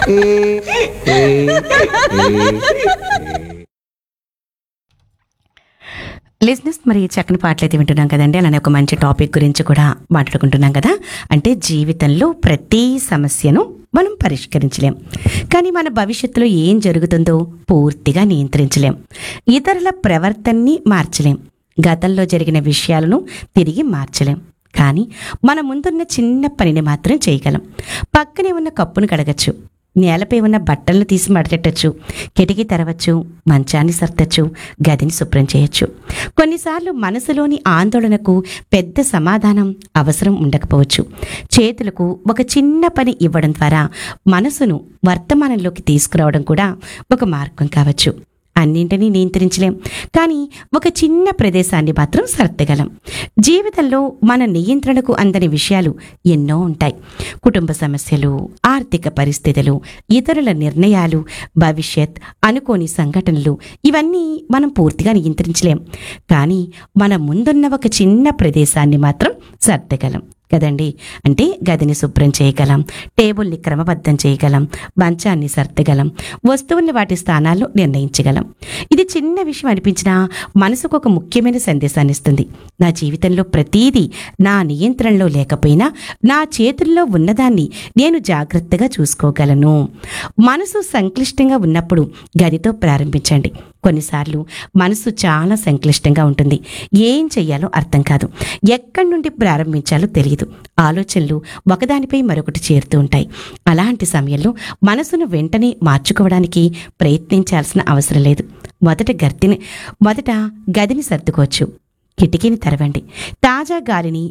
లిజినెస్ మరి చక్కని పాటలు అయితే వింటున్నాం కదండి అలానే ఒక మంచి టాపిక్ గురించి కూడా మాట్లాడుకుంటున్నాం కదా అంటే జీవితంలో ప్రతి సమస్యను మనం పరిష్కరించలేం కానీ మన భవిష్యత్తులో ఏం జరుగుతుందో పూర్తిగా నియంత్రించలేం ఇతరుల ప్రవర్తనని మార్చలేం గతంలో జరిగిన విషయాలను తిరిగి మార్చలేం కానీ మన ముందున్న చిన్న పనిని మాత్రం చేయగలం పక్కనే ఉన్న కప్పును కడగచ్చు నేలపై ఉన్న బట్టలను తీసి మడతెట్టచ్చు కిటికీ తెరవచ్చు మంచాన్ని సర్దచ్చు గదిని శుభ్రం చేయొచ్చు కొన్నిసార్లు మనసులోని ఆందోళనకు పెద్ద సమాధానం అవసరం ఉండకపోవచ్చు చేతులకు ఒక చిన్న పని ఇవ్వడం ద్వారా మనసును వర్తమానంలోకి తీసుకురావడం కూడా ఒక మార్గం కావచ్చు అన్నింటినీ నియంత్రించలేం కానీ ఒక చిన్న ప్రదేశాన్ని మాత్రం సర్దగలం జీవితంలో మన నియంత్రణకు అందని విషయాలు ఎన్నో ఉంటాయి కుటుంబ సమస్యలు ఆర్థిక పరిస్థితులు ఇతరుల నిర్ణయాలు భవిష్యత్ అనుకోని సంఘటనలు ఇవన్నీ మనం పూర్తిగా నియంత్రించలేం కానీ మన ముందున్న ఒక చిన్న ప్రదేశాన్ని మాత్రం సర్దగలం కదండి అంటే గదిని శుభ్రం చేయగలం టేబుల్ని క్రమబద్ధం చేయగలం మంచాన్ని సర్దగలం వస్తువుల్ని వాటి స్థానాల్లో నిర్ణయించగలం ఇది చిన్న విషయం అనిపించినా మనసుకు ఒక ముఖ్యమైన సందేశాన్ని ఇస్తుంది నా జీవితంలో ప్రతీదీ నా నియంత్రణలో లేకపోయినా నా చేతుల్లో ఉన్నదాన్ని నేను జాగ్రత్తగా చూసుకోగలను మనసు సంక్లిష్టంగా ఉన్నప్పుడు గదితో ప్రారంభించండి కొన్నిసార్లు మనసు చాలా సంక్లిష్టంగా ఉంటుంది ఏం చెయ్యాలో అర్థం కాదు ఎక్కడి నుండి ప్రారంభించాలో తెలియదు ఆలోచనలు ఒకదానిపై మరొకటి చేరుతూ ఉంటాయి అలాంటి సమయంలో మనసును వెంటనే మార్చుకోవడానికి ప్రయత్నించాల్సిన అవసరం లేదు మొదట గర్తిని మొదట గదిని సర్దుకోవచ్చు కిటికీని తెరవండి తాజా గాలిని